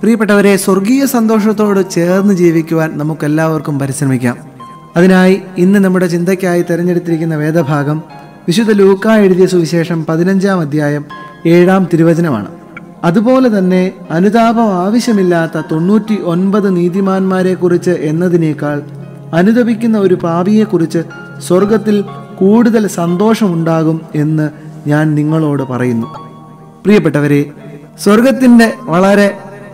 പ്രിയപ്പെട്ടവരെ സ്വർഗീയ സന്തോഷത്തോട് ചേർന്ന് ജീവിക്കുവാൻ നമുക്കെല്ലാവർക്കും പരിശ്രമിക്കാം അതിനായി ഇന്ന് നമ്മുടെ ചിന്തയ്ക്കായി തിരഞ്ഞെടുത്തിരിക്കുന്ന വേദഭാഗം വിശുദ്ധ ലൂക്ക എഴുതിയ സുവിശേഷം പതിനഞ്ചാം അധ്യായം ഏഴാം തിരുവചനമാണ് അതുപോലെ തന്നെ അനുതാപം ആവശ്യമില്ലാത്ത തൊണ്ണൂറ്റി ഒൻപത് നീതിമാന്മാരെ കുറിച്ച് എന്നതിനേക്കാൾ അനുദപിക്കുന്ന ഒരു പാപിയെക്കുറിച്ച് സ്വർഗത്തിൽ കൂടുതൽ സന്തോഷമുണ്ടാകും എന്ന് ഞാൻ നിങ്ങളോട് പറയുന്നു പ്രിയപ്പെട്ടവരെ സ്വർഗത്തിൻ്റെ വളരെ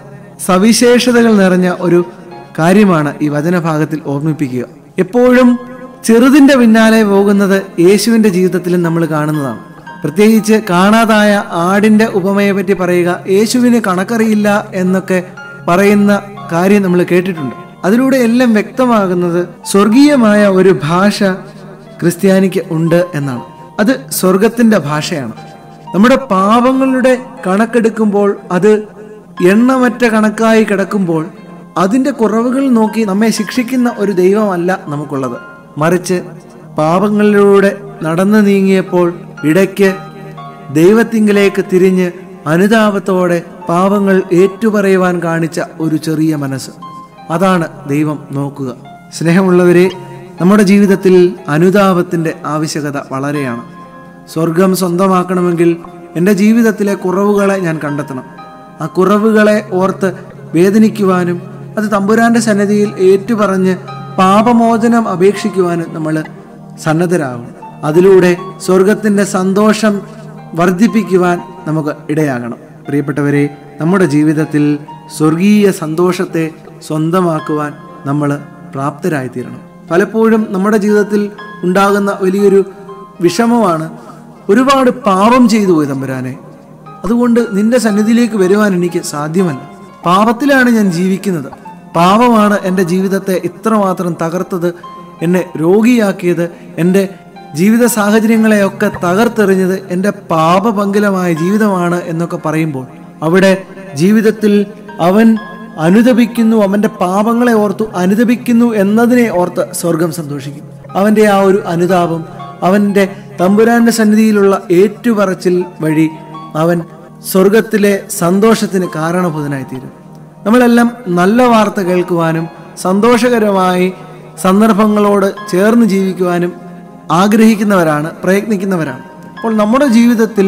സവിശേഷതകൾ നിറഞ്ഞ ഒരു കാര്യമാണ് ഈ വചനഭാഗത്തിൽ ഓർമ്മിപ്പിക്കുക എപ്പോഴും ചെറുതിൻ്റെ പിന്നാലെ പോകുന്നത് യേശുവിൻ്റെ ജീവിതത്തിലും നമ്മൾ കാണുന്നതാണ് പ്രത്യേകിച്ച് കാണാതായ ആടിൻ്റെ ഉപമയെ പറ്റി പറയുക യേശുവിന് കണക്കറിയില്ല എന്നൊക്കെ പറയുന്ന കാര്യം നമ്മൾ കേട്ടിട്ടുണ്ട് അതിലൂടെ എല്ലാം വ്യക്തമാകുന്നത് സ്വർഗീയമായ ഒരു ഭാഷ ക്രിസ്ത്യാനിക്ക് ഉണ്ട് എന്നാണ് അത് സ്വർഗത്തിൻ്റെ ഭാഷയാണ് നമ്മുടെ പാപങ്ങളുടെ കണക്കെടുക്കുമ്പോൾ അത് എണ്ണമറ്റ കണക്കായി കിടക്കുമ്പോൾ അതിൻ്റെ കുറവുകൾ നോക്കി നമ്മെ ശിക്ഷിക്കുന്ന ഒരു ദൈവമല്ല നമുക്കുള്ളത് മറിച്ച് പാപങ്ങളിലൂടെ നടന്നു നീങ്ങിയപ്പോൾ ഇടയ്ക്ക് ദൈവത്തിങ്കിലേക്ക് തിരിഞ്ഞ് അനുതാപത്തോടെ പാപങ്ങൾ ഏറ്റുപറയുവാൻ കാണിച്ച ഒരു ചെറിയ മനസ്സ് അതാണ് ദൈവം നോക്കുക സ്നേഹമുള്ളവരെ നമ്മുടെ ജീവിതത്തിൽ അനുതാപത്തിൻ്റെ ആവശ്യകത വളരെയാണ് സ്വർഗം സ്വന്തമാക്കണമെങ്കിൽ എൻ്റെ ജീവിതത്തിലെ കുറവുകളെ ഞാൻ കണ്ടെത്തണം ആ കുറവുകളെ ഓർത്ത് വേദനിക്കുവാനും അത് തമ്പുരാന്റെ സന്നദ്ധിയിൽ ഏറ്റുപറഞ്ഞ് പാപമോചനം അപേക്ഷിക്കുവാനും നമ്മൾ സന്നദ്ധരാകണം അതിലൂടെ സ്വർഗത്തിൻ്റെ സന്തോഷം വർദ്ധിപ്പിക്കുവാൻ നമുക്ക് ഇടയാകണം പ്രിയപ്പെട്ടവരെ നമ്മുടെ ജീവിതത്തിൽ സ്വർഗീയ സന്തോഷത്തെ സ്വന്തമാക്കുവാൻ നമ്മൾ പ്രാപ്തരായിത്തീരണം പലപ്പോഴും നമ്മുടെ ജീവിതത്തിൽ ഉണ്ടാകുന്ന വലിയൊരു വിഷമമാണ് ഒരുപാട് പാപം ചെയ്തു പോയി തമ്പുരാനെ അതുകൊണ്ട് നിന്റെ സന്നിധിയിലേക്ക് വരുവാൻ എനിക്ക് സാധ്യമല്ല പാപത്തിലാണ് ഞാൻ ജീവിക്കുന്നത് പാപമാണ് എൻ്റെ ജീവിതത്തെ ഇത്രമാത്രം തകർത്തത് എന്നെ രോഗിയാക്കിയത് എൻ്റെ ജീവിത സാഹചര്യങ്ങളെയൊക്കെ തകർത്തെറിഞ്ഞത് എൻ്റെ പാപപങ്കിലമായ ജീവിതമാണ് എന്നൊക്കെ പറയുമ്പോൾ അവിടെ ജീവിതത്തിൽ അവൻ അനുദപിക്കുന്നു അവൻ്റെ പാപങ്ങളെ ഓർത്തു അനുദപിക്കുന്നു എന്നതിനെ ഓർത്ത് സ്വർഗം സന്തോഷിക്കും അവൻ്റെ ആ ഒരു അനുതാപം അവൻ്റെ തമ്പുരാന്റെ സന്നിധിയിലുള്ള ഏറ്റുപറച്ചിൽ വഴി അവൻ സ്വർഗത്തിലെ സന്തോഷത്തിന് കാരണഭൂതനായി തീരും നമ്മളെല്ലാം നല്ല വാർത്ത കേൾക്കുവാനും സന്തോഷകരമായി സന്ദർഭങ്ങളോട് ചേർന്ന് ജീവിക്കുവാനും ആഗ്രഹിക്കുന്നവരാണ് പ്രയത്നിക്കുന്നവരാണ് അപ്പോൾ നമ്മുടെ ജീവിതത്തിൽ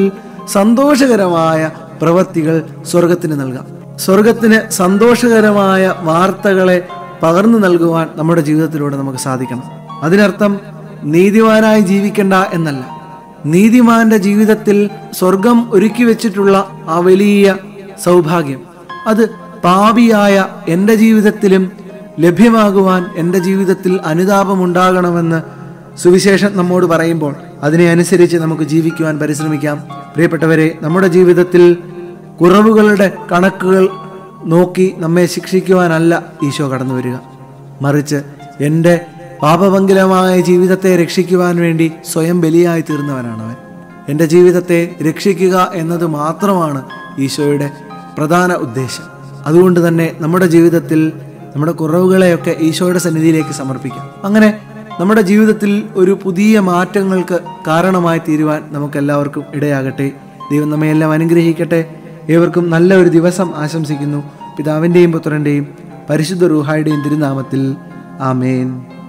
സന്തോഷകരമായ പ്രവൃത്തികൾ സ്വർഗത്തിന് നൽകാം സ്വർഗത്തിന് സന്തോഷകരമായ വാർത്തകളെ പകർന്നു നൽകുവാൻ നമ്മുടെ ജീവിതത്തിലൂടെ നമുക്ക് സാധിക്കണം അതിനർത്ഥം നീതിമാനായി ജീവിക്കണ്ട എന്നല്ല നീതിമാന്റെ ജീവിതത്തിൽ സ്വർഗം ഒരുക്കി വെച്ചിട്ടുള്ള ആ വലിയ സൗഭാഗ്യം അത് പാപിയായ എൻ്റെ ജീവിതത്തിലും ലഭ്യമാകുവാൻ എൻ്റെ ജീവിതത്തിൽ അനുതാപമുണ്ടാകണമെന്ന് സുവിശേഷം നമ്മോട് പറയുമ്പോൾ അതിനെ അനുസരിച്ച് നമുക്ക് ജീവിക്കുവാൻ പരിശ്രമിക്കാം പ്രിയപ്പെട്ടവരെ നമ്മുടെ ജീവിതത്തിൽ കുറവുകളുടെ കണക്കുകൾ നോക്കി നമ്മെ ശിക്ഷിക്കുവാനല്ല ഈശോ കടന്നു വരിക മറിച്ച് എൻ്റെ പാപഭംഗിലമായ ജീവിതത്തെ രക്ഷിക്കുവാൻ വേണ്ടി സ്വയം ബലിയായി തീർന്നവനാണ് അവൻ എൻ്റെ ജീവിതത്തെ രക്ഷിക്കുക എന്നത് മാത്രമാണ് ഈശോയുടെ പ്രധാന ഉദ്ദേശം അതുകൊണ്ട് തന്നെ നമ്മുടെ ജീവിതത്തിൽ നമ്മുടെ കുറവുകളെയൊക്കെ ഈശോയുടെ സന്നിധിയിലേക്ക് സമർപ്പിക്കാം അങ്ങനെ നമ്മുടെ ജീവിതത്തിൽ ഒരു പുതിയ മാറ്റങ്ങൾക്ക് കാരണമായി തീരുവാൻ നമുക്കെല്ലാവർക്കും ഇടയാകട്ടെ ദൈവം നമ്മയെല്ലാം അനുഗ്രഹിക്കട്ടെ ഏവർക്കും നല്ല ഒരു ദിവസം ആശംസിക്കുന്നു പിതാവിൻ്റെയും പുത്രൻ്റെയും പരിശുദ്ധ റൂഹായുടെയും തിരുനാമത്തിൽ ആമേൻ